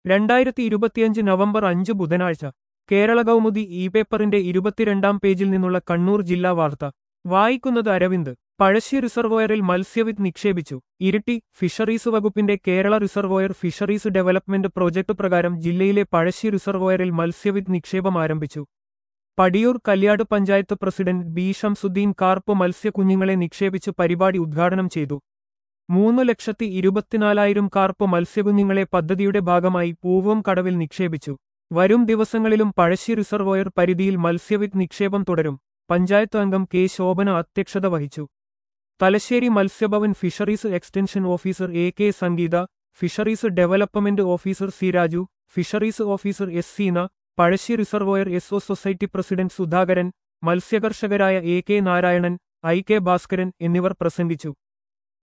രണ്ടായിരത്തി ഇരുപത്തിയഞ്ച് നവംബർ അഞ്ച് ബുധനാഴ്ച കേരള കൗമുദി ഇ പേപ്പറിന്റെ ഇരുപത്തിരണ്ടാം പേജിൽ നിന്നുള്ള കണ്ണൂർ ജില്ലാ വാർത്ത വായിക്കുന്നത് അരവിന്ദ് പഴശ്ശി റിസർവോയറിൽ മത്സ്യവിത്ത് നിക്ഷേപിച്ചു ഇരിട്ടി ഫിഷറീസ് വകുപ്പിന്റെ Kerala reservoir fisheries development project പ്രകാരം ജില്ലയിലെ പഴശ്ശി റിസർവോയറിൽ മത്സ്യവിത്ത് നിക്ഷേപം ആരംഭിച്ചു Padiyoor Kalliad panchayat president B Shamsudheen carp മത്സ്യക്കുഞ്ഞുങ്ങളെ നിക്ഷേപിച്ച് പരിപാടി ഉദ്ഘാടനം ചെയ്തു മൂന്ന് ലക്ഷത്തി ഇരുപത്തിനാലായിരം കാർപ്പ് മത്സ്യകുഞ്ഞുങ്ങളെ പദ്ധതിയുടെ ഭാഗമായി പൂവം കടവിൽ നിക്ഷേപിച്ചു വരും ദിവസങ്ങളിലും പഴശ്ശി റിസർവോയർ പരിധിയിൽ മത്സ്യവിത്ത് നിക്ഷേപം തുടരും പഞ്ചായത്ത് അംഗം കെ ശോഭന അധ്യക്ഷത വഹിച്ചു തലശ്ശേരി മത്സ്യഭവൻ fisheries extension officer A K Sangeetha fisheries development officer C Raju fisheries officer S Seena Pazhassi reservoir S O society president Sudhakaran മത്സ്യകർഷകരായ A K Narayanan I K Bhaskaran എന്നിവർ പ്രസംഗിച്ചു